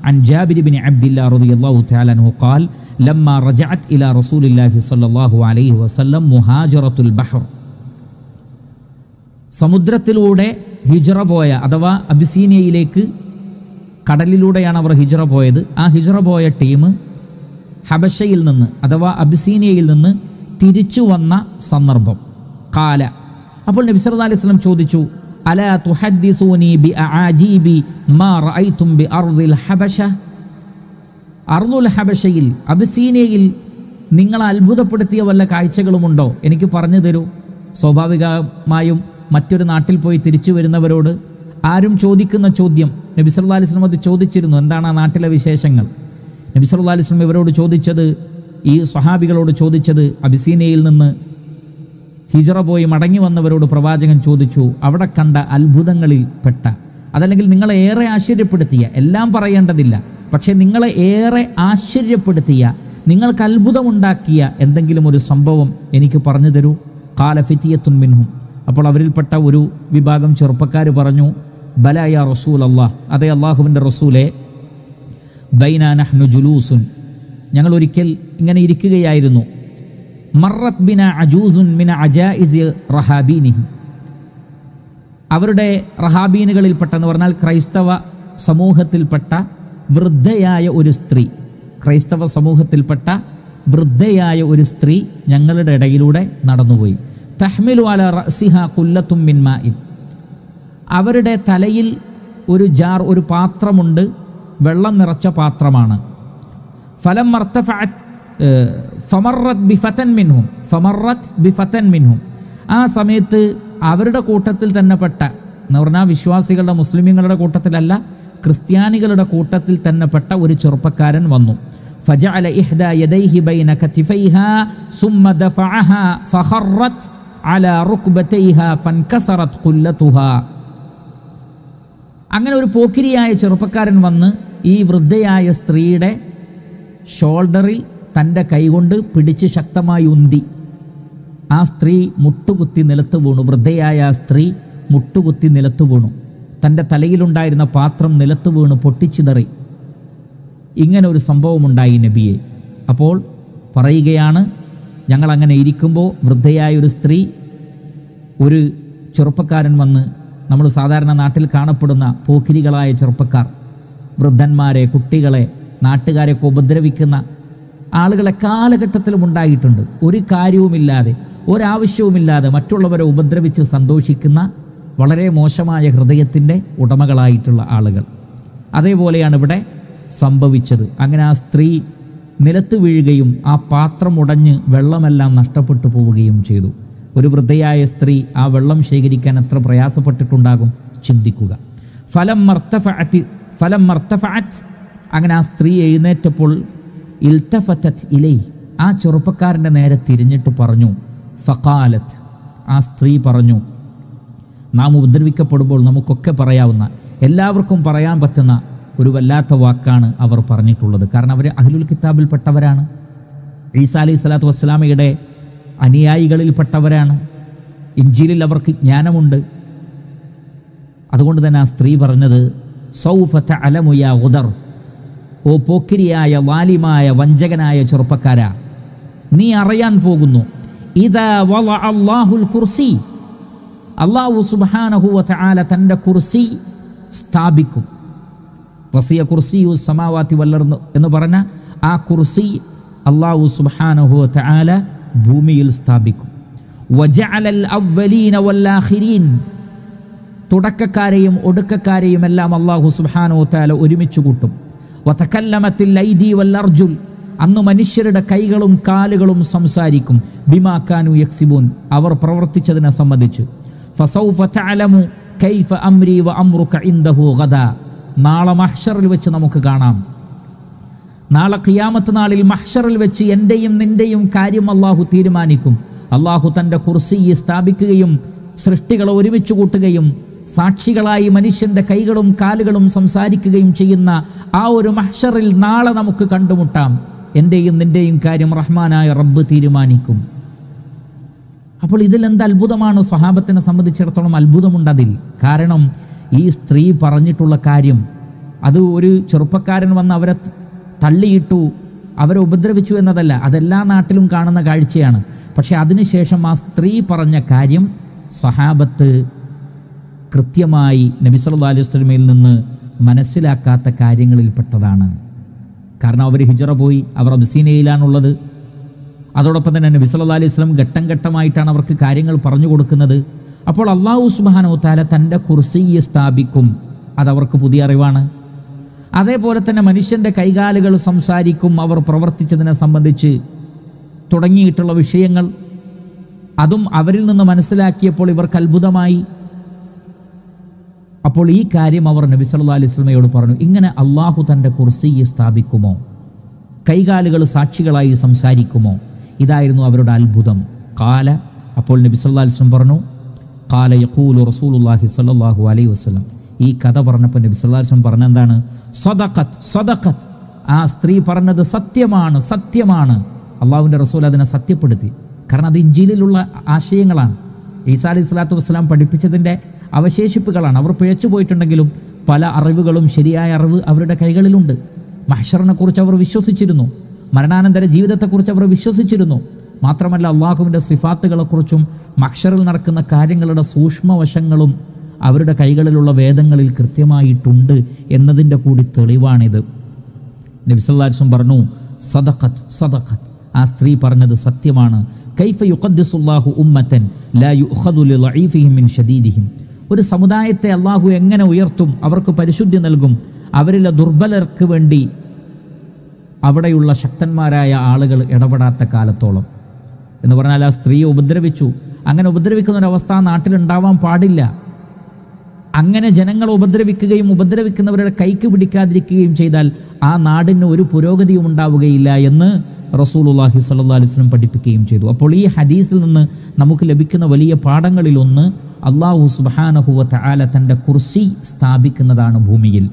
عن جابر بن عبد الله رضي الله تعالى عنه قال لما رجعت إلى رسول الله صلى الله عليه وسلم مهاجرة البحر സമുദ്രത്തിലൂടെ ഹിജറ പോയ അഥവാ അബിസീനിയയിലേക്ക് കടലിലൂടെയാണ് അവർ ഹിജറ പോയത് ആ ഹിജറ പോയ ടീം ഹബഷയിൽ നിന്ന് അഥവാ അബിസീനിയയിൽ നിന്ന് തിരിച്ചു വന്ന സന്ദർഭം കാല അപ്പോൾ നബി സല്ലല്ലാഹു അലൈഹി വസല്ലം ചോദിച്ചു അല തുഹദ്ദിസൂനി ബി അആജീബി മാ റഅയ്തും ബി അർദിൽ ഹബശ അർദുൽ ഹബഷയിൽ അബിസീനിയയിൽ നിങ്ങളെ അത്ഭുതപ്പെടുത്തിയ വല്ല കാഴ്ചകളുമുണ്ടോ എനിക്ക് പറഞ്ഞു തരൂ സ്വാഭാവികമായും മറ്റൊരു നാട്ടിൽ പോയി തിരിച്ചു വരുന്നവരോട് ആരും ചോദിക്കുന്ന ചോദ്യം നബി സല്ലല്ലാഹു അലൈഹി വസല്ലം അത് ചോദിച്ചിരുന്നു എന്താണ് ആ നാട്ടിലെ വിശേഷങ്ങൾ നബി സല്ലല്ലാഹു അലൈഹി വസല്ലം ഇവരോട് ചോദിച്ചത് ഈ സ്വഹാബികളോട് ചോദിച്ചത് അബിസീനയിൽ നിന്ന് ഹിജറ പോയി മടങ്ങി വന്നവരോട് പ്രവാചകൻ ചോദിച്ചു അവിടെ കണ്ട അത്ഭുതങ്ങളിൽ പെട്ട അതല്ലെങ്കിൽ നിങ്ങളെ ഏറെ ആശ്ചര്യപ്പെടുത്തിയ എല്ലാം പറയേണ്ടതില്ല പക്ഷേ നിങ്ങളെ ഏറെ ആശ്ചര്യപ്പെടുത്തിയ നിങ്ങൾക്ക് അത്ഭുതമുണ്ടാക്കിയ എന്തെങ്കിലും ഒരു സംഭവം എനിക്ക് പറഞ്ഞു തരൂ കാല ഫിത്തിയത്തുൻ മിൻഹും അപ്പോൾ അവരിൽപ്പെട്ട ഒരു വിഭാഗം ചെറുപ്പക്കാർ പറഞ്ഞു ബലായ റസൂൽ അള്ളാഹ് അതേ അള്ളാഹുവിൻ്റെ റസൂലെ ബൈന നഹ്നു ജുലൂസുൻ ഞങ്ങൾ ഒരിക്കൽ ഇങ്ങനെ ഇരിക്കുകയായിരുന്നു മറത്ത് ബിന അജൂസുൻ മിന അജായിസ് റഹാബീനിഹി അവരുടെ റഹാബീനുകളിൽപ്പെട്ടെന്ന് പറഞ്ഞാൽ ക്രൈസ്തവ സമൂഹത്തിൽപ്പെട്ട വൃദ്ധയായ ഒരു സ്ത്രീ ക്രൈസ്തവ സമൂഹത്തിൽപ്പെട്ട വൃദ്ധയായ ഒരു സ്ത്രീ ഞങ്ങളുടെ ഇടയിലൂടെ നടന്നുപോയി തഹ്മിലു അല റസിഹ കുല്ലത്തും മിൻമായിൻ അവരുടെ തലയിൽ ഒരു ജാർ ഒരു പാത്രമുണ്ട് വെള്ളം നിറച്ച പാത്രമാണ് ഫലം മർത്തഫഅത്ത് ഫമറത്ത് ബിഫത്തൻ മിൻഹും ഫമറത്ത് ബിഫത്തൻ മിൻഹും ആ സമയത്ത് അവരുടെ കൂട്ടത്തിൽ തന്നെ പെട്ട എന്ന് പറഞ്ഞാൽ വിശ്വാസികളുടെ മുസ്ലിമീങ്ങളുടെ കൂട്ടത്തിലല്ല ക്രിസ്ത്യാനികളുടെ കൂട്ടത്തിൽ തന്നെ പെട്ട ഒരു ചെറുപ്പക്കാരൻ വന്നു فجعل إحدى يديه بين كتفيها ثم دفعها فخرت على ركبتيها فانكسرت قلتها അങ്ങനെ ഒരു പോക്കിരിയായ ചെറുപ്പക്കാരൻ വന്ന് ഈ വൃദ്ധയായ സ്ത്രീയുടെ ഷോൾഡറിൽ തൻ്റെ കൈകൊണ്ട് പിടിച്ച് ശക്തമായി ഉന്തി ആ സ്ത്രീ മുട്ടുകുത്തി നിലത്ത് വീണു വൃദ്ധയായ ആ സ്ത്രീ മുട്ടുകുത്തി നിലത്ത് വീണു തൻ്റെ തലയിലുണ്ടായിരുന്ന പാത്രം നിലത്ത് വീണു പൊട്ടിച്ചിതറി ഇങ്ങനെ ഒരു സംഭവമുണ്ടായി നബിയെ അപ്പോൾ പറയുകയാണ് ഞങ്ങൾ അങ്ങനെ ഇരിക്കുമ്പോൾ വൃദ്ധയായ ഒരു സ്ത്രീ ഒരു ചെറുപ്പക്കാരൻ വന്ന് നമ്മൾ സാധാരണ നാട്ടിൽ കാണപ്പെടുന്ന പോക്കിരികളായ ചെറുപ്പക്കാർ വൃദ്ധന്മാരെ കുട്ടികളെ നാട്ടുകാരെയൊക്കെ ഉപദ്രവിക്കുന്ന ആളുകളെ കാലഘട്ടത്തിലും ഉണ്ടായിട്ടുണ്ട് ഒരു കാര്യവുമില്ലാതെ ഒരാവശ്യവുമില്ലാതെ മറ്റുള്ളവരെ ഉപദ്രവിച്ച് സന്തോഷിക്കുന്ന വളരെ മോശമായ ഹൃദയത്തിൻ്റെ ഉടമകളായിട്ടുള്ള ആളുകൾ അതേപോലെയാണ് ഇവിടെ സംഭവിച്ചത് അങ്ങനെ ആ സ്ത്രീ നിലത്ത് വീഴുകയും ആ പാത്രം ഉടഞ്ഞ് വെള്ളമെല്ലാം നഷ്ടപ്പെട്ടു പോവുകയും ചെയ്തു ഒരു വൃദ്ധയായ സ്ത്രീ ആ വെള്ളം ശേഖരിക്കാൻ എത്ര പ്രയാസപ്പെട്ടിട്ടുണ്ടാകും ചിന്തിക്കുക ഫലം മർത്തഫഅത്തി ഫലം മർത്തഫഅത്ത് അങ്ങനെ ആ സ്ത്രീ എഴുന്നേറ്റപ്പോൾ ഇൽത്തഫത്തത് ഇലൈ ആ ചെറുപ്പക്കാരൻ്റെ നേരെ തിരിഞ്ഞിട്ട് പറഞ്ഞു ഫക്കാലത്ത് ആ സ്ത്രീ പറഞ്ഞു നാം ഉപദ്രവിക്കപ്പെടുമ്പോൾ നമുക്കൊക്കെ പറയാവുന്ന എല്ലാവർക്കും പറയാൻ പറ്റുന്ന ഒരു വല്ലാത്ത വാക്കാണ് അവർ പറഞ്ഞിട്ടുള്ളത് കാരണം അവർ അഹ്ലുൽ കിതാബിൽപ്പെട്ടവരാണ് ഈസാ അലൈഹി സ്വലാത്തു വസ്സലാമയുടെ അനുയായികളിൽപ്പെട്ടവരാണ് ഇഞ്ചിലിൽ അവർക്ക് ജ്ഞാനമുണ്ട് അതുകൊണ്ട് തന്നെ ആ സ്ത്രീ പറഞ്ഞത് സൗഫത്ത അലമുയ ഉദർ ഓ പോക്കിരിയായ വാലിമായ വഞ്ചകനായ ചെറുപ്പക്കാരാ നീ അറിയാൻ പോകുന്നു ഇതാ വള അള്ളാഹുൽ കുർസി അള്ളാഹു സുബാനഹുവ ആല തൻ്റെ കുർസി സ്ഥാപിക്കും വസിയ കുർസിയു സമാവാത്തി വല്ലർന്നു എന്ന് പറഞ്ഞ ആ കുർസി അള്ളാഹു സുബാനഹുവ ആല ഭൂമിയിൽ സ്ഥാപിക്കും വജഅലൽ അവ്വലീന വല്ലാഖിരീൻ തുടക്കക്കാരെയും ഒടുക്കക്കാരെയും എല്ലാം അള്ളാഹു സുബാനോ താല ഒരുമിച്ച് കൂട്ടും വതക്കല്ലമത്തിൽ ഐദി വല്ലർജുൽ അന്ന് മനുഷ്യരുടെ കൈകളും കാലുകളും സംസാരിക്കും ബിമാക്കാനു യക്സിബൂൻ അവർ പ്രവർത്തിച്ചതിനെ സംബന്ധിച്ച് ഫസൗഫ തഅലമു കൈഫ അംരി വ അംറുക ഇൻദഹു ഗദാ നാളെ മഹ്ഷറിൽ വെച്ച് നമുക്ക് കാണാം നാളെ ഖിയാമത്ത് നാളിൽ മഹ്ഷറിൽ വെച്ച് എൻ്റെയും നിൻ്റെയും കാര്യം അള്ളാഹു തീരുമാനിക്കും അള്ളാഹു തൻ്റെ കുർസി സ്ഥാപിക്കുകയും സൃഷ്ടികളെ ഒരുമിച്ച് കൂട്ടുകയും സാക്ഷികളായി മനുഷ്യൻ്റെ കൈകളും കാലുകളും സംസാരിക്കുകയും ചെയ്യുന്ന ആ ഒരു മഹ്ഷറിൽ നാളെ നമുക്ക് കണ്ടുമുട്ടാം എൻ്റെയും നിൻ്റെയും കാര്യം റഹ്മാനായ റബ്ബ് തീരുമാനിക്കും അപ്പോൾ ഇതിൽ എന്ത് അത്ഭുതമാണ് സ്വഹാബത്തിനെ സംബന്ധിച്ചിടത്തോളം അത്ഭുതമുണ്ട് അതിൽ കാരണം ഈ സ്ത്രീ പറഞ്ഞിട്ടുള്ള കാര്യം അത് ഒരു ചെറുപ്പക്കാരൻ വന്ന് അവരെ തള്ളിയിട്ടു അവരെ ഉപദ്രവിച്ചു എന്നതല്ല അതെല്ലാ നാട്ടിലും കാണുന്ന കാഴ്ചയാണ് പക്ഷെ അതിനുശേഷം ആ സ്ത്രീ പറഞ്ഞ കാര്യം സഹാബത്ത് കൃത്യമായി നബി സല്ലല്ലാഹു അലൈഹി വസല്ലമയിൽ നിന്ന് മനസ്സിലാക്കാത്ത കാര്യങ്ങളിൽപ്പെട്ടതാണ് കാരണം അവർ ഹിജറ പോയി അവർ അബ്സീനയിലാണുള്ളത് അതോടൊപ്പം തന്നെ നബി സല്ലല്ലാഹു അലൈഹി വസല്ലം ഘട്ടം ഘട്ടമായിട്ടാണ് അവർക്ക് കാര്യങ്ങൾ പറഞ്ഞു കൊടുക്കുന്നത് അപ്പോൾ അള്ളാഹു സുബ്ഹാനഹു താല തൻ്റെ കുർസിയെ സ്ഥാപിക്കും അതവർക്ക് പുതിയ അറിവാണ് അതേപോലെ തന്നെ മനുഷ്യൻ്റെ കൈകാലുകൾ സംസാരിക്കും അവർ പ്രവർത്തിച്ചതിനെ സംബന്ധിച്ച് തുടങ്ങിയിട്ടുള്ള വിഷയങ്ങൾ അതും അവരിൽ നിന്ന് മനസ്സിലാക്കിയപ്പോൾ ഇവർക്ക് അത്ഭുതമായി അപ്പോൾ ഈ കാര്യം അവർ നബി സല്ലല്ലാഹു അലൈഹി വസല്ലമയോട് പറഞ്ഞു ഇങ്ങനെ അള്ളാഹു തൻ്റെ കുർസിയെ സ്ഥാപിക്കുമോ കൈകാലുകൾ സാക്ഷികളായി സംസാരിക്കുമോ ഇതായിരുന്നു അവരുടെ അത്ഭുതം കാല അപ്പോൾ നബി സല്ലല്ലാഹു അലൈഹി വസല്ലം പറഞ്ഞു കാല യഖൂലു റസൂലുള്ളാഹി സ്വല്ലല്ലാഹു അലൈഹി വസല്ലം ഈ കഥ പറഞ്ഞപ്പോൾ നബി സല്ലല്ലാഹു അലൈഹി വസല്ലം പറഞ്ഞെന്താണ് സദഖത്ത് സദഖത്ത് ആ സ്ത്രീ പറഞ്ഞത് സത്യമാണ് സത്യമാണ് അള്ളാഹുവിൻ്റെ റസൂൽ അതിനെ സത്യപ്പെടുത്തി കാരണം അത് ഇഞ്ചിയിലുള്ള ആശയങ്ങളാണ് ഈസാ അലൈഹി സ്വലാത്തു വസ്സലാം പഠിപ്പിച്ചതിൻ്റെ അവശേഷിപ്പുകളാണ് അവർ പിഴച്ചു പോയിട്ടുണ്ടെങ്കിലും പല അറിവുകളും ശരിയായ അറിവ് അവരുടെ കൈകളിലുണ്ട് മഹ്ഷറിനെ കുറിച്ച് അവർ വിശ്വസിച്ചിരുന്നു മരണാനന്തര ജീവിതത്തെക്കുറിച്ച് അവർ വിശ്വസിച്ചിരുന്നു മാത്രമല്ല അള്ളാഹുവിൻ്റെ സിഫാത്തുകളെക്കുറിച്ചും മഹ്ഷറിൽ നടക്കുന്ന കാര്യങ്ങളുടെ സൂക്ഷ്മവശങ്ങളും അവരുടെ കൈകളിലുള്ള വേദങ്ങളിൽ കൃത്യമായിട്ടുണ്ട് എന്നതിൻ്റെ കൂടി തെളിവാണിത് നബിസല്ലാസും പറഞ്ഞു സദഖത്ത് സദഖത്ത് ആ സ്ത്രീ പറഞ്ഞത് സത്യമാണ് കൈഫ യുഖദ്ദിസുല്ലാഹു ഉമ്മത്തൻ ലാ യുഖദു ലിളഈഫിഹിം മിൻ ഷദീദിഹിം ഒരു സമുദായത്തെ അള്ളാഹു എങ്ങനെ ഉയർത്തും അവർക്ക് പരിശുദ്ധി നൽകും അവരിലെ ദുർബലർക്ക് വേണ്ടി അവിടെയുള്ള ശക്തന്മാരായ ആളുകൾ ഇടപെടാത്ത കാലത്തോളം എന്ന് പറഞ്ഞാൽ ആ സ്ത്രീയെ ഉപദ്രവിച്ചു അങ്ങനെ ഉപദ്രവിക്കുന്ന ഒരവസ്ഥ ആ നാട്ടിലുണ്ടാവാൻ പാടില്ല അങ്ങനെ ജനങ്ങളെ ഉപദ്രവിക്കുകയും ഉപദ്രവിക്കുന്നവരുടെ കൈക്ക് പിടിക്കാതിരിക്കുകയും ചെയ്താൽ ആ നാടിന് ഒരു പുരോഗതിയും ഉണ്ടാവുകയില്ല എന്ന് റസൂലുള്ളാഹി സ്വല്ലല്ലാഹു അലൈഹി വസല്ലം പഠിപ്പിക്കുകയും ചെയ്തു അപ്പോൾ ഈ ഹദീസിൽ നിന്ന് നമുക്ക് ലഭിക്കുന്ന വലിയ പാഠങ്ങളിലൊന്ന് അള്ളാഹു സുബ്ഹാനഹു വ തആല തൻ്റെ കുർസി സ്ഥാപിക്കുന്നതാണ് ഭൂമിയിൽ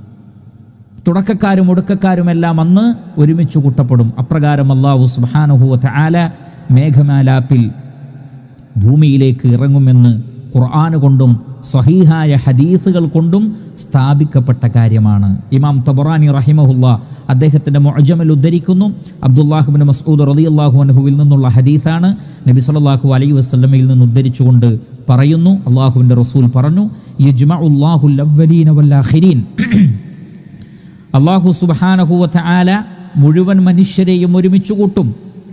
തുടക്കക്കാരും ഒടുക്കക്കാരുമെല്ലാം അന്ന് ഒരുമിച്ച് കൂട്ടപ്പെടും അപ്രകാരം അള്ളാഹു സുബ്ഹാനഹു വ തആല മേഘമാലാപ്പിൽ ഭൂമിയിലേക്ക് ഇറങ്ങുമെന്ന് ഖുർആൻ കൊണ്ടും സഹീഹായ ഹദീസുകൾ കൊണ്ടും സ്ഥാപിക്കപ്പെട്ട കാര്യമാണ് ഇമാം തബറാനി റഹിമഹുല്ല അദ്ദേഹത്തിൻ്റെ മൊജമൽ ഉദ്ധരിക്കുന്നു അബ്ദുല്ലാഹുബിൻ മസ്ഊദ് റളിയല്ലാഹു അൻഹുവിൽ നിന്നുള്ള ഹദീസാണ് നബി സല്ലല്ലാഹു അലൈഹി വസല്ലമയിൽ നിന്ന് ഉദ്ധരിച്ചുകൊണ്ട് പറയുന്നു അള്ളാഹുവിൻ്റെ റസൂൽ പറഞ്ഞു യജ്മഉല്ലാഹുൽ അവ്വലീന വല്ലാഖിരീൻ അള്ളാഹു സുബ്ഹാനഹു വ തആല മുഴുവൻ മനുഷ്യരെയും ഒരുമിച്ച് കൂട്ടും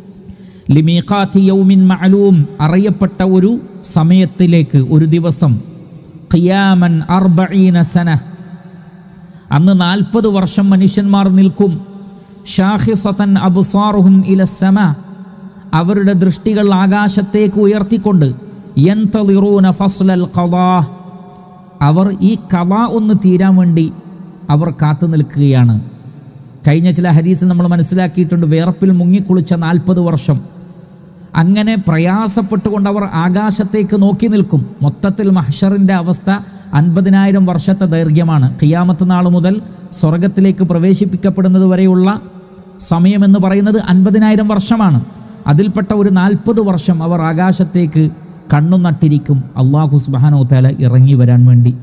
ലിമീഖാത്തി യൗമിൻ മഅലൂം അറിയപ്പെട്ട ഒരു സമയത്തിലേക്ക് ഒരു ദിവസം ഖിയാമൻ അർബഈന സന അന്ന് നാൽപ്പത് വർഷം മനുഷ്യന്മാർ നിൽക്കും ഷാഹിസതൻ അബ്സാറുഹും ഇല സമ അവരുടെ ദൃഷ്ടികൾ ആകാശത്തേക്ക് ഉയർത്തിക്കൊണ്ട് യന്തളിറൂന ഫസ്ലൽ ഖദാ അവർ ഈ കഥ ഒന്ന് തീരാൻ വേണ്ടി അവർ കാത്തു നിൽക്കുകയാണ് കഴിഞ്ഞ ചില ഹദീസ് നമ്മൾ മനസ്സിലാക്കിയിട്ടുണ്ട് വേർപ്പിൽ മുങ്ങിക്കുളിച്ച നാൽപ്പത് വർഷം അങ്ങനെ പ്രയാസപ്പെട്ടുകൊണ്ട് അവർ ആകാശത്തേക്ക് നോക്കി നിൽക്കും മൊത്തത്തിൽ മഹ്ഷറിൻ്റെ അവസ്ഥ അൻപതിനായിരം വർഷത്തെ ദൈർഘ്യമാണ് ഖിയാമത്ത് നാൾ മുതൽ സ്വർഗത്തിലേക്ക് പ്രവേശിപ്പിക്കപ്പെടുന്നത് വരെയുള്ള സമയമെന്ന് പറയുന്നത് അൻപതിനായിരം വർഷമാണ് അതിൽപ്പെട്ട ഒരു നാൽപ്പത് വർഷം അവർ ആകാശത്തേക്ക് കണ്ണു നട്ടിരിക്കും അള്ളാഹു സുബാനോ തല ഇറങ്ങി വരാൻ വേണ്ടി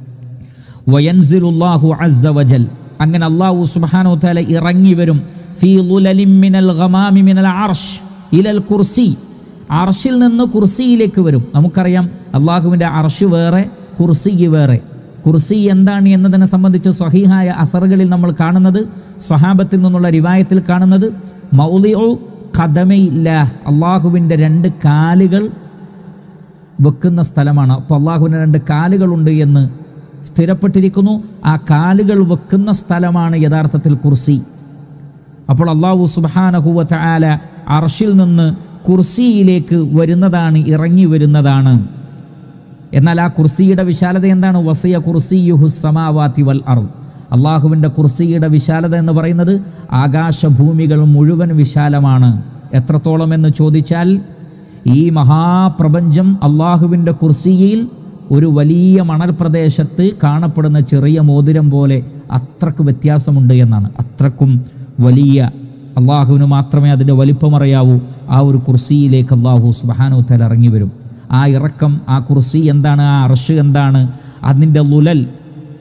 വയൻസിലുല്ലാഹു അസ്സ വജൽ അങ്ങനെ അള്ളാഹു സുബ്ഹാനഹു തആല ഇറങ്ങി വരും ഫീ ളുലലിൻ മിനൽ ഗമാമി മിനൽ അർഷ് ഇലൽ കുർസി അർഷിൽ നിന്ന് കുർസിയിലേക്ക് വരും നമുക്കറിയാം അള്ളാഹുവിൻ്റെ അർഷ് വേറെ കുർസി വേറെ കുർസി എന്താണ് എന്നതിനെ സംബന്ധിച്ച് സ്വഹീഹായ അസറുകളിൽ നമ്മൾ കാണുന്നത് സ്വഹാബത്തിൽ നിന്നുള്ള റിവായത്തിൽ കാണുന്നത് മൗലിഉ ഖദമയില്ല അള്ളാഹുവിൻ്റെ രണ്ട് കാലുകൾ വെക്കുന്ന സ്ഥലമാണ് അപ്പോൾ അള്ളാഹുവിന് രണ്ട് കാലുകളുണ്ട് എന്ന് സ്ഥിരപ്പെട്ടിരിക്കുന്നു ആ കാലുകൾ വെക്കുന്ന സ്ഥലമാണ് യഥാർത്ഥത്തിൽ കുർസി അപ്പോൾ അള്ളാഹു സുബാനഹുവ ആല അർഷിൽ നിന്ന് കുർസിയിലേക്ക് വരുന്നതാണ് ഇറങ്ങി വരുന്നതാണ് എന്നാൽ ആ കുർസിയുടെ വിശാലത എന്താണ് വസിയ കുർസിയുഹു സമാവാത്തി വൽ അർ അള്ളാഹുവിൻ്റെ കുർസിയുടെ വിശാലത എന്ന് പറയുന്നത് ആകാശഭൂമികൾ മുഴുവൻ വിശാലമാണ് എത്രത്തോളം എന്ന് ചോദിച്ചാൽ ഈ മഹാപ്രപഞ്ചം അള്ളാഹുവിൻ്റെ കുർസിയിൽ ഒരു വലിയ മണൽ പ്രദേശത്ത് കാണപ്പെടുന്ന ചെറിയ മോതിരം പോലെ അത്രക്ക് വ്യത്യാസമുണ്ട് എന്നാണ് അത്രക്കും വലിയ അള്ളാഹുവിന് മാത്രമേ അതിൻ്റെ വലിപ്പമറിയാവൂ ആ ഒരു കുർസിയിലേക്ക് അള്ളാഹു സുബാനു തല ഇറങ്ങി വരും ആ ഇറക്കം ആ കുർസി എന്താണ് ആ അർഷ് എന്താണ് അതിൻ്റെ ലുലൽ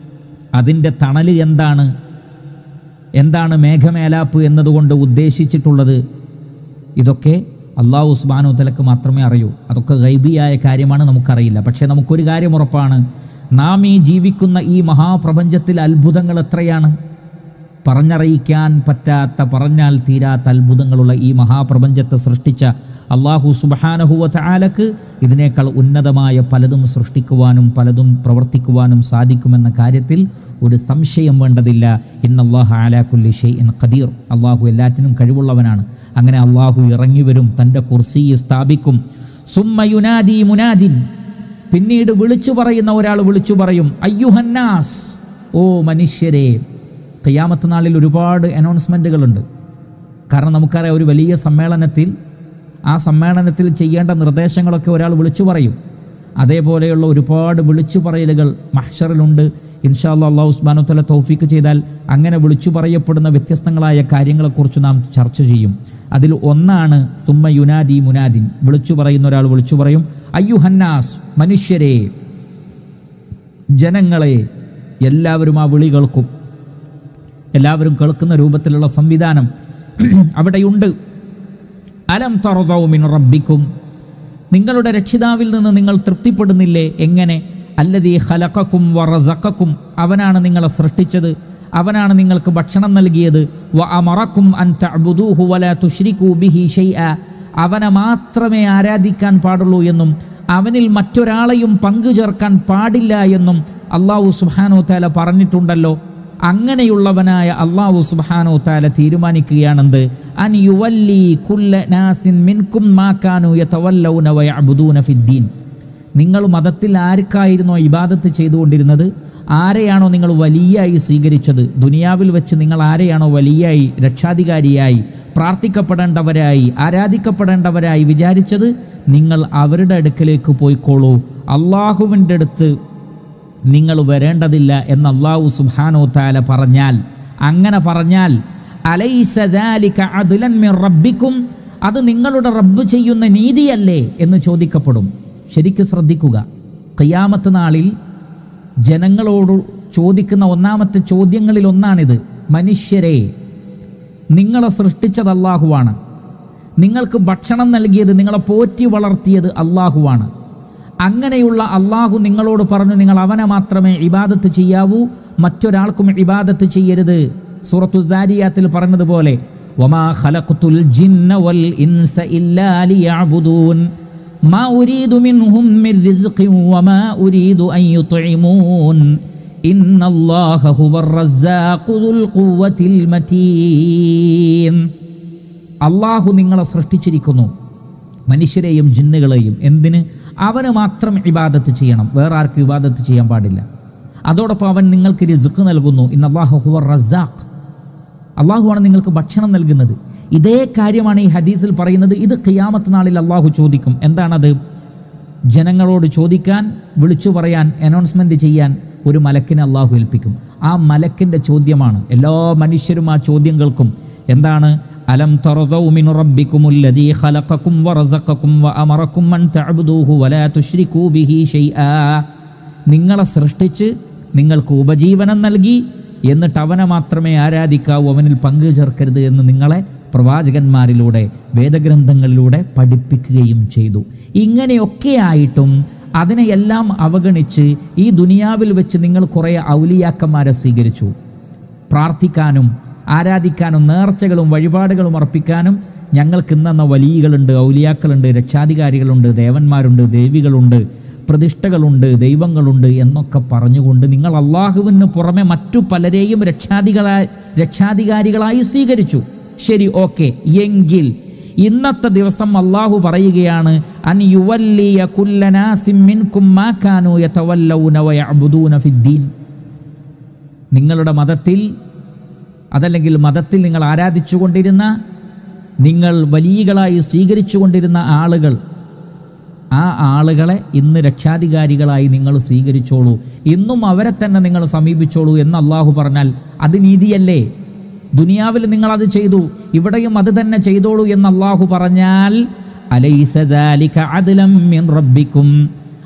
അതിൻ്റെ തണൽ എന്താണ് എന്താണ് മേഘമേലാപ്പ് എന്നതുകൊണ്ട് ഉദ്ദേശിച്ചിട്ടുള്ളത് ഇതൊക്കെ അള്ളാഹു ഉസ്മാനു തലക്ക് മാത്രമേ അറിയൂ അതൊക്കെ ഗൈബിയായ കാര്യമാണ് നമുക്കറിയില്ല പക്ഷേ നമുക്കൊരു കാര്യം ഉറപ്പാണ് നാം ഈ ജീവിക്കുന്ന ഈ മഹാപ്രപഞ്ചത്തിൽ അത്ഭുതങ്ങൾ എത്രയാണ് പറഞ്ഞറിയിക്കാൻ പറ്റാത്ത പറഞ്ഞാൽ തീരാത്ത അത്ഭുതങ്ങളുള്ള ഈ മഹാപ്രപഞ്ചത്തെ സൃഷ്ടിച്ച അള്ളാഹു സുബഹാനഹുവ ആലക്ക് ഇതിനേക്കാൾ ഉന്നതമായ പലതും സൃഷ്ടിക്കുവാനും പലതും പ്രവർത്തിക്കുവാനും സാധിക്കുമെന്ന കാര്യത്തിൽ ഒരു സംശയം വേണ്ടതില്ല ഇന്നല്ലാഹു ആലാക്കുല്ലി ഷെയ് ഇൻ ഖദീർ അള്ളാഹു എല്ലാറ്റിനും കഴിവുള്ളവനാണ് അങ്ങനെ അള്ളാഹു ഇറങ്ങി വരും തൻ്റെ കുർസി സ്ഥാപിക്കും സുമ്മ യുനാദി മുനാദിൻ പിന്നീട് വിളിച്ചു പറയുന്ന ഒരാൾ വിളിച്ചു പറയും അയ്യുഹന്നാസ് ഓ മനുഷ്യരെ ഖിയാമത്ത് നാളിൽ ഒരുപാട് അനൗൺസ്മെൻറ്റുകളുണ്ട് കാരണം നമുക്കറിയാം ഒരു വലിയ സമ്മേളനത്തിൽ ആ സമ്മേളനത്തിൽ ചെയ്യേണ്ട നിർദ്ദേശങ്ങളൊക്കെ ഒരാൾ വിളിച്ചു പറയും അതേപോലെയുള്ള ഒരുപാട് വിളിച്ചു പറയലുകൾ മഹ്ഷറിലുണ്ട് ഇൻഷാല്ലാ അള്ളാഹു ഉസ്മാനു തല തൗഫീക്ക് ചെയ്താൽ അങ്ങനെ വിളിച്ചു പറയപ്പെടുന്ന വ്യത്യസ്തങ്ങളായ കാര്യങ്ങളെക്കുറിച്ച് നാം ചർച്ച ചെയ്യും അതിൽ ഒന്നാണ് സുമ്മ യുനാദി മുനാദിൻ വിളിച്ചു പറയുന്ന ഒരാൾ വിളിച്ചു പറയും അയ്യു ഹന്നാസ് മനുഷ്യരെ ജനങ്ങളെ എല്ലാവരും ആ വിളി കേൾക്കും എല്ലാവരും കേൾക്കുന്ന രൂപത്തിലുള്ള സംവിധാനം അവിടെയുണ്ട് അലം തറതൗമിൻ റബ്ബിക്കും നിങ്ങളുടെ രക്ഷിതാവിൽ നിന്ന് നിങ്ങൾ തൃപ്തിപ്പെടുന്നില്ലേ എങ്ങനെ അല്ലതീ ഖലഖക്കും വറസഖക്കും അവനാണ് നിങ്ങളെ സൃഷ്ടിച്ചത് അവനാണ് നിങ്ങൾക്ക് ഭക്ഷണം നൽകിയത് വ അമറക്കും അൻ തഅബുദൂഹു വല തുശ്രികൂ ബിഹി ഷൈഅ അവനെ മാത്രമേ ആരാധിക്കാൻ പാടുള്ളൂ എന്നും അവനിൽ മറ്റൊരാളെയും പങ്കു ചേർക്കാൻ പാടില്ല എന്നും അള്ളാഹു സുബ്ഹാനഹു തആല പറഞ്ഞിട്ടുണ്ടല്ലോ അങ്ങനെയുള്ളവനായ അള്ളാഹു സുബ്ഹാനഹു തആല തീരുമാനിക്കുകയാണെന്ത് അൻ യുവല്ലി കുല്ല നാസിൻ മിൻകും മാക്കാനു യതവല്ലൗന വയഅബുദൂന ഫിദ്ദീൻ നിങ്ങൾ മതത്തിൽ ആർക്കായിരുന്നോ ഇബാദത്ത് ചെയ്തുകൊണ്ടിരുന്നത് ആരെയാണോ നിങ്ങൾ വലിയായി സ്വീകരിച്ചത് ദുനിയാവിൽ വെച്ച് നിങ്ങൾ ആരെയാണോ വലിയായി രക്ഷാധികാരിയായി പ്രാർത്ഥിക്കപ്പെടേണ്ടവരായി ആരാധിക്കപ്പെടേണ്ടവരായി വിചാരിച്ചത് നിങ്ങൾ അവരുടെ അടുക്കലേക്ക് പോയിക്കോളൂ അള്ളാഹുവിൻ്റെ അടുത്ത് നിങ്ങൾ വരേണ്ടതില്ല എന്ന് അള്ളാഹു സുബ്ഹാനോ താല പറഞ്ഞാൽ അങ്ങനെ പറഞ്ഞാൽ അലൈസ ദാലിക അദ്ലൻ മിർ റബ്ബിക്കും അത് നിങ്ങളുടെ റബ്ബ് ചെയ്യുന്ന നീതിയല്ലേ എന്ന് ചോദിക്കപ്പെടും ശരിക്കും ശ്രദ്ധിക്കുക ഖിയാമത്ത് നാളിൽ ജനങ്ങളോട് ചോദിക്കുന്ന ഒന്നാമത്തെ ചോദ്യങ്ങളിൽ ഒന്നാണിത് മനുഷ്യരെ നിങ്ങളെ സൃഷ്ടിച്ചത് അള്ളാഹുവാണ് നിങ്ങൾക്ക് ഭക്ഷണം നൽകിയത് നിങ്ങളെ പോറ്റി വളർത്തിയത് അള്ളാഹുവാണ് അങ്ങനെയുള്ള അള്ളാഹു നിങ്ങളോട് പറഞ്ഞ് നിങ്ങൾ അവനെ മാത്രമേ ഇബാദത്ത് ചെയ്യാവൂ മറ്റൊരാൾക്കും ഇബാദത്ത് ചെയ്യരുത് സൂറത്തു ദാരിയാത്തിൽ പറഞ്ഞതുപോലെ വമാ ഖലഖ്തുൽ ജിന്ന വൽ ഇൻസ ഇല്ലാ ലിയഅബുദൂൻ മാ ഉരീദു മിൻഹും മിൻ റിസ്ഖിൻ വമാ ഉരീദു അൻ യുത്ഇമൂൻ ഇന്നല്ലാഹ ഹുവർ റസ്സാഖു ദുൽ ഖുവ്വത്തിൽ മതീൻ അള്ളാഹു നിങ്ങളെ സൃഷ്ടിച്ചിരിക്കുന്നു മനുഷ്യരെയും ജിന്നുകളെയും എന്തിന് അവന് മാത്രം ഇബാദത്ത് ചെയ്യണം വേറെ ആർക്കും ഇബാദത്ത് ചെയ്യാൻ പാടില്ല അതോടൊപ്പം അവൻ നിങ്ങൾക്ക് റിസുക്ക് നൽകുന്നു ഇന്ന് അള്ളാഹു ഹുവർ റസാഖ് അള്ളാഹുവാണ് നിങ്ങൾക്ക് ഭക്ഷണം നൽകുന്നത് ഇതേ കാര്യമാണ് ഈ ഹദീസിൽ പറയുന്നത് ഇത് ഖിയാമത്ത് നാളിൽ അള്ളാഹു ചോദിക്കും എന്താണത് ജനങ്ങളോട് ചോദിക്കാൻ വിളിച്ചു പറയാൻ അനൗൺസ്മെന്റ് ചെയ്യാൻ ഒരു മലക്കിനെ അള്ളാഹു ഏൽപ്പിക്കും ആ മലക്കിന്റെ ചോദ്യമാണ് എല്ലാ മനുഷ്യരും ആ ചോദ്യം കേൾക്കും എന്താണ് അലം തറദൗ മിൻ റബ്ബിക്കുമുല്ലദീ ഖലഖക്കും വറസഖക്കും വഅമറക്കും അൻ തഅബ്ദൂഹു വലാ തുശ്രികൂ ബിഹി ഷൈആ നിങ്ങളെ സൃഷ്ടിച്ച് നിങ്ങൾക്ക് ഉപജീവനം നൽകി എന്നിട്ട് അവനെ മാത്രമേ ആരാധിക്കാവൂ അവനിൽ പങ്കു ചേർക്കരുത് എന്ന് നിങ്ങളെ പ്രവാചകന്മാരിലൂടെ വേദഗ്രന്ഥങ്ങളിലൂടെ പഠിപ്പിക്കുകയും ചെയ്തു ഇങ്ങനെയൊക്കെ ആയിട്ടും അതിനെയെല്ലാം അവഗണിച്ച് ഈ ദുനിയാവിൽ വെച്ച് നിങ്ങൾ കുറേ ഔലിയാക്കന്മാരെ സ്വീകരിച്ചു പ്രാർത്ഥിക്കാനും ആരാധിക്കാനും നേർച്ചകളും വഴിപാടുകളും അർപ്പിക്കാനും ഞങ്ങൾക്ക് ഇന്നെന്ന വലിയകളുണ്ട് ഔലിയാക്കളുണ്ട് രക്ഷാധികാരികളുണ്ട് ദേവന്മാരുണ്ട് ദേവികളുണ്ട് പ്രതിഷ്ഠകളുണ്ട് ദൈവങ്ങളുണ്ട് എന്നൊക്കെ പറഞ്ഞുകൊണ്ട് നിങ്ങൾ അള്ളാഹുവിന് പുറമെ മറ്റു പലരെയും രക്ഷാധികളായി രക്ഷാധികാരികളായി സ്വീകരിച്ചു ശരി ഓക്കെ എങ്കിൽ ഇന്നത്തെ ദിവസം അള്ളാഹു പറയുകയാണ് അൻ യുവല്ലിയ കുല്ലനാസിം മിൻകും മാ കാനൂ യതവല്ലൗന വയഅബുദൂന ഫിദ്ദീൻ നിങ്ങളുടെ മതത്തിൽ അതല്ലെങ്കിൽ മതത്തിൽ നിങ്ങൾ ആരാധിച്ചുകൊണ്ടിരുന്ന നിങ്ങൾ വലിയകളായി സ്വീകരിച്ചുകൊണ്ടിരുന്ന ആളുകൾ ആ ആളുകളെ ഇന്ന് രക്ഷാധികാരികളായി നിങ്ങൾ സ്വീകരിച്ചോളൂ ഇന്നും അവരെ തന്നെ നിങ്ങൾ സമീപിച്ചോളൂ എന്ന് അള്ളാഹു പറഞ്ഞാൽ അത് നീതിയല്ലേ ദുനിയാവിൽ നിങ്ങൾ അത് ചെയ്തു ഇവിടെയും അത് തന്നെ ചെയ്തോളൂ എന്ന് അള്ളാഹു പറഞ്ഞാൽ അലൈസ ദാലിക അദ്ലം മിൻ റബ്ബിക്കും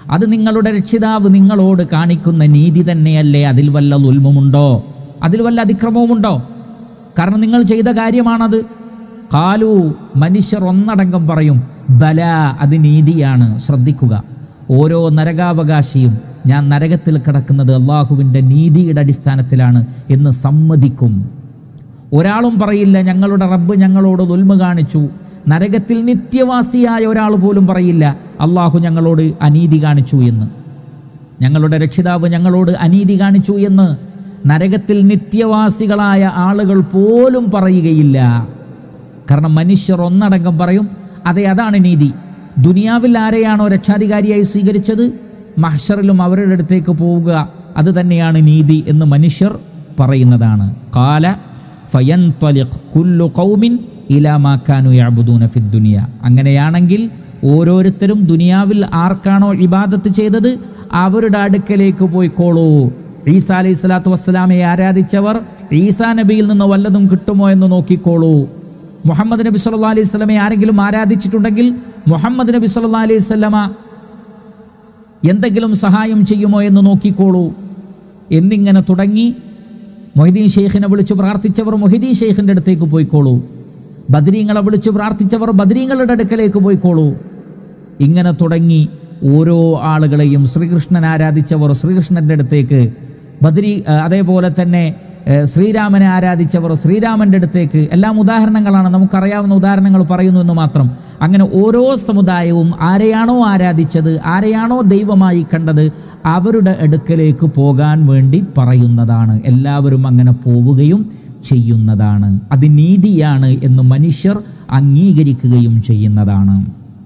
അത് നിങ്ങളുടെ രക്ഷിതാവ് നിങ്ങളോട് കാണിക്കുന്ന നീതി തന്നെയല്ലേ അതിൽ വല്ല ഉൽമുമുണ്ടോ അതിൽ വല്ല അതിക്രമവുമുണ്ടോ കാരണം നിങ്ങൾ ചെയ്ത കാര്യമാണത് കാലു മനുഷ്യർ ഒന്നടങ്കം പറയും ബല അത് നീതിയാണ് ശ്രദ്ധിക്കുക ഓരോ നരകാവകാശിയും ഞാൻ നരകത്തിൽ കിടക്കുന്നത് അള്ളാഹുവിൻ്റെ നീതിയുടെ അടിസ്ഥാനത്തിലാണ് എന്ന് സമ്മതിക്കും ഒരാളും പറയില്ല ഞങ്ങളുടെ റബ്ബ് ഞങ്ങളോട് ദുൽമ കാണിച്ചു നരകത്തിൽ നിത്യവാസിയായ ഒരാൾ പോലും പറയില്ല അള്ളാഹു ഞങ്ങളോട് അനീതി കാണിച്ചു എന്ന് ഞങ്ങളുടെ രക്ഷിതാവ് ഞങ്ങളോട് അനീതി കാണിച്ചു എന്ന് നരകത്തിൽ നിത്യവാസികളായ ആളുകൾ പോലും പറയുകയില്ല കാരണം മനുഷ്യർ ഒന്നടങ്കം പറയും അതെ അതാണ് നീതി ദുനിയാവിൽ ആരെയാണോ രക്ഷാധികാരിയായി സ്വീകരിച്ചത് മഹ്ഷറിലും അവരുടെ അടുത്തേക്ക് പോവുക അത് തന്നെയാണ് നീതി എന്ന് മനുഷ്യർ പറയുന്നതാണ് കാല ഫയൻതലിഖ് കുല്ലു ഖൗമിൻ ഇലാമാക്കാനു യഅബുദൂന ഫിദ് ദുനിയ അങ്ങനെയാണെങ്കിൽ ഓരോരുത്തരും ദുനിയാവിൽ ആർക്കാണോ ഇബാദത്ത് ചെയ്തത് അവരുടെ അടുക്കലേക്ക് പോയിക്കോളൂ ഈസ അലൈഹി സ്വലാത്തു വസ്സലാമയെ ആരാധിച്ചവർ ഈസാ നബിയിൽ നിന്ന് വല്ലതും കിട്ടുമോ എന്ന് നോക്കിക്കോളൂ മുഹമ്മദ് നബി സല്ലാ അലൈഹി സ്വലമെ ആരെങ്കിലും ആരാധിച്ചിട്ടുണ്ടെങ്കിൽ മുഹമ്മദ് നബി സല്ലാ അലൈഹി സ്വലമ എന്തെങ്കിലും സഹായം ചെയ്യുമോ എന്ന് നോക്കിക്കോളൂ എന്നിങ്ങനെ തുടങ്ങി മൊഹിദീൻ ഷെയ്ഖിനെ വിളിച്ച് പ്രാർത്ഥിച്ചവർ മൊഹിദീൻ ഷെയ്ഖിൻ്റെ അടുത്തേക്ക് പോയിക്കോളൂ ബദരീങ്ങളെ വിളിച്ച് പ്രാർത്ഥിച്ചവർ ബദരീങ്ങളുടെ അടുക്കലേക്ക് പോയിക്കോളൂ ഇങ്ങനെ തുടങ്ങി ഓരോ ആളുകളെയും ശ്രീകൃഷ്ണൻ ആരാധിച്ചവർ ശ്രീകൃഷ്ണൻ്റെ അടുത്തേക്ക് ബദരി ഏഹ് അതേപോലെ തന്നെ ഏഹ് ശ്രീരാമനെ ആരാധിച്ചവർ ശ്രീരാമൻ്റെ അടുത്തേക്ക് എല്ലാം ഉദാഹരണങ്ങളാണ് നമുക്കറിയാവുന്ന ഉദാഹരണങ്ങൾ പറയുന്നു എന്ന് മാത്രം അങ്ങനെ ഓരോ സമുദായവും ആരെയാണോ ആരാധിച്ചത് ആരെയാണോ ദൈവമായി കണ്ടത് അവരുടെ അടുക്കലേക്ക് പോകാൻ വേണ്ടി പറയുന്നതാണ് എല്ലാവരും അങ്ങനെ പോവുകയും ചെയ്യുന്നതാണ് അത് നീതിയാണ് എന്ന് മനുഷ്യർ അംഗീകരിക്കുകയും ചെയ്യുന്നതാണ്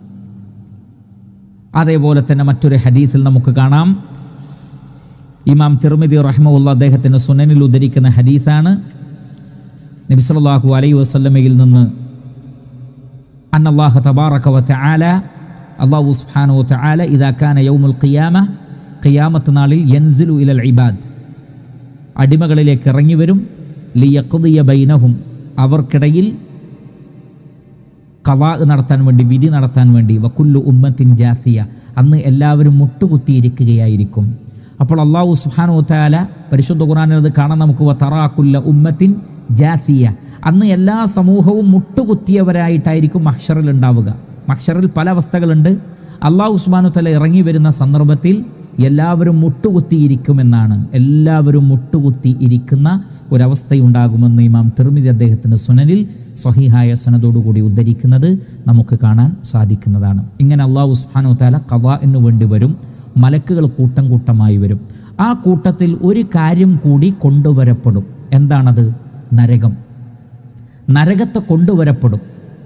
അതേപോലെ തന്നെ മറ്റൊരു ഹദീസിൽ നമുക്ക് കാണാം ഇമാം തിർമിദി റഹ്മുള്ള അദ്ദേഹത്തിൻ്റെ സുനനിൽ ഉദ്ധരിക്കുന്ന ഹദീസാണ് നബി സല്ലല്ലാഹു അലൈഹി വസല്ലമയിൽ നിന്ന് അന്നല്ലാഹ തബാറക വ തആല അല്ലാഹു സുബ്ഹാനഹു വ തആല ഇദാ കാന യൗമുൽ ഖിയാമ ഖിയാമത്ത് നാളിൽ യൻസിലു ഇലൽ ഇബാദ് അടിമകളിലേക്ക് ഇറങ്ങി വരും ലിയഖ്ദിയ ബൈനഹും അവർക്കിടയിൽ കവാ നടത്താൻ വേണ്ടി വിധി നടത്താൻ വേണ്ടി വക്കുല്ലു ഉമ്മത്തിൻ ജാസിയ അന്ന് എല്ലാവരും മുട്ടുകുത്തിയിരിക്കുകയായിരിക്കും അപ്പോൾ അള്ളാഹു സുഹാനു താല പരിശുദ്ധ ഖുറാനിൽ അത് കാണാൻ നമുക്ക് വതറാക്കുല്ല ഉമ്മത്തിൻ ജാസിയ അന്ന് എല്ലാ സമൂഹവും മുട്ടുകുത്തിയവരായിട്ടായിരിക്കും മഹ്ഷറിൽ ഉണ്ടാവുക മഹ്ഷറിൽ പല അവസ്ഥകളുണ്ട് അള്ളാഹു സുബാനു തല ഇറങ്ങി വരുന്ന സന്ദർഭത്തിൽ എല്ലാവരും മുട്ടുകുത്തിയിരിക്കുമെന്നാണ് എല്ലാവരും മുട്ടുകുത്തി ഇരിക്കുന്ന ഒരവസ്ഥയുണ്ടാകുമെന്ന് ഇമാം തിർമിതി അദ്ദേഹത്തിൻ്റെ സുനനിൽ സഹിഹായ സനതോടുകൂടി ഉദ്ധരിക്കുന്നത് നമുക്ക് കാണാൻ സാധിക്കുന്നതാണ് ഇങ്ങനെ അള്ളാഹു സുബ്ഹാനഹു താല കവാ എന്ന് വേണ്ടി വരും മലക്കുകൾ കൂട്ടം കൂട്ടമായി വരും ആ കൂട്ടത്തിൽ ഒരു കാര്യം കൂടി കൊണ്ടുവരപ്പെടും എന്താണത് നരകം നരകത്തെ കൊണ്ടുവരപ്പെടും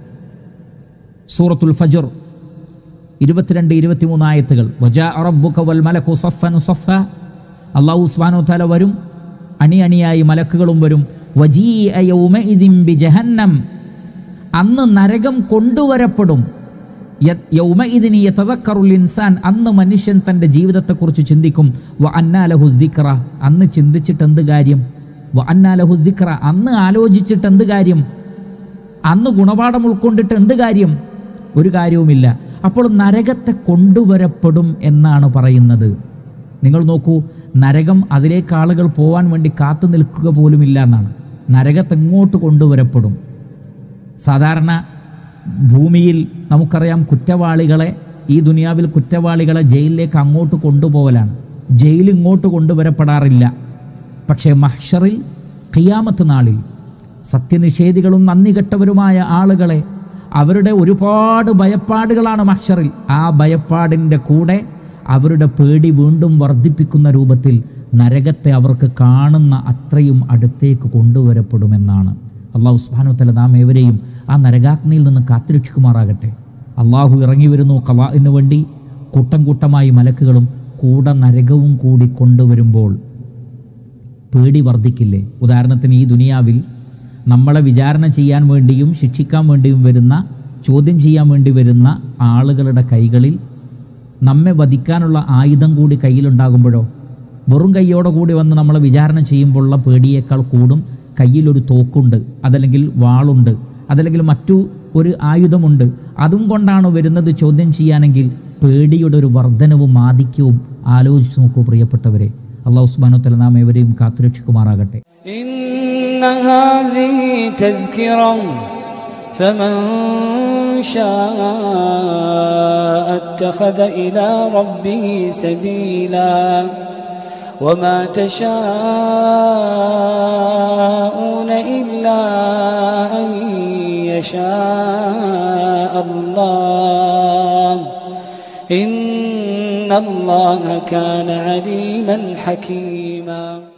സൂറത്തുൽ ഫജർ ഇരുപത്തിരണ്ട് ഇരുപത്തിമൂന്ന് ആയത്തുകൾ വജാ റബ്ബുക വൽ മലക്കു സഫൻ സഫ അള്ളാഹു സുബ്ഹാനഹു തആല വരും അണി അണിയായി മലക്കുകളും വരും വജീഅ യൗമഇദിൻ ബിജഹന്നം അന്ന് നരകം കൊണ്ടുവരപ്പെടും യ- യൗമഇദിനി യതദക്കറുൽ ഇൻസാൻ അന്ന് മനുഷ്യൻ തൻ്റെ ജീവിതത്തെക്കുറിച്ച് ചിന്തിക്കും വ അന്നാലഹു ദിക്റ അന്ന് ചിന്തിച്ചിട്ട് എന്ത് കാര്യം വ അന്നാലഹു ദിക്റ അന്ന് ആലോചിച്ചിട്ട് എന്ത് കാര്യം അന്ന് ഗുണപാഠം ഉൾക്കൊണ്ടിട്ട് എന്ത് കാര്യം ഒരു കാര്യവുമില്ല അപ്പോൾ നരകത്തെ കൊണ്ടുവരപ്പെടും എന്നാണ് പറയുന്നത് നിങ്ങൾ നോക്കൂ നരകം അതിലേക്ക് ആളുകൾ പോകാൻ വേണ്ടി കാത്തു നിൽക്കുക പോലുമില്ല എന്നാണ് നരകത്തെ എങ്ങോട്ട് കൊണ്ടുവരപ്പെടും സാധാരണ ഭൂമിയിൽ നമുക്കറിയാം കുറ്റവാളികളെ ഈ ദുനിയാവിൽ കുറ്റവാളികളെ ജയിലിലേക്ക് അങ്ങോട്ട് കൊണ്ടുപോകലാണ് ജയിൽ ഇങ്ങോട്ട് കൊണ്ടുവരപ്പെടാറില്ല പക്ഷേ മഹ്ഷറിൽ ഖിയാമത്ത് നാളിൽ സത്യനിഷേധികളും നന്ദികെട്ടവരുമായ ആളുകളെ അവരുടെ ഒരുപാട് ഭയപ്പാടുകളാണ് മഹ്ഷറിൽ ആ ഭയപ്പാടിൻ്റെ കൂടെ അവരുടെ പേടി വീണ്ടും വർദ്ധിപ്പിക്കുന്ന രൂപത്തിൽ നരകത്തെ അവർക്ക് കാണുന്ന അത്രയും അടുത്തേക്ക് കൊണ്ടുവരപ്പെടുമെന്നാണ് അള്ളാഹു സുബ്ഹാനഹു തല നാം ഏവരെയും ആ നരകാഗ്നിയിൽ നിന്ന് കാത്തുരക്ഷിക്കുമാറാകട്ടെ അള്ളാഹു ഇറങ്ങി വരുന്നു കലാഇന് വേണ്ടി കൂട്ടം കൂട്ടമായി മലക്കുകളും കൂടെ നരകവും കൂടി കൊണ്ടുവരുമ്പോൾ പേടി വർദ്ധിക്കില്ലേ ഉദാഹരണത്തിന് ഈ ദുനിയാവിൽ നമ്മളെ വിചാരണ ചെയ്യാൻ വേണ്ടിയും ശിക്ഷിക്കാൻ വേണ്ടിയും വരുന്ന ചോദ്യം ചെയ്യാൻ വേണ്ടി വരുന്ന ആളുകളുടെ കൈകളിൽ നമ്മെ വധിക്കാനുള്ള ആയുധം കൂടി കയ്യിലുണ്ടാകുമ്പോഴോ വെറും കൈയോടെ കൂടി വന്ന് നമ്മളെ വിചാരണ ചെയ്യുമ്പോഴുള്ള പേടിയേക്കാൾ കൂടും കയ്യിലൊരു തോക്കുണ്ട് അതല്ലെങ്കിൽ വാളുണ്ട് അതല്ലെങ്കിൽ മറ്റു ഒരു ആയുധമുണ്ട് അതും കൊണ്ടാണ് വരുന്നത് ചോദ്യം ചെയ്യാനെങ്കിൽ പേടിയുടെ ഒരു വർധനവും ആധിക്യവും ആലോചിച്ച് നോക്കൂ പ്രിയപ്പെട്ടവരെ അള്ളാഹു ഉസ്മാനുത്തല നാം എവരെയും കാത്തുരക്ഷിക്കുമാറാകട്ടെ إن هذه تذكرة فمن شاء اتخذ إلى ربه سبيلا وما تشاءون إلا أن يشاء الله إن الله كان عليما حكيما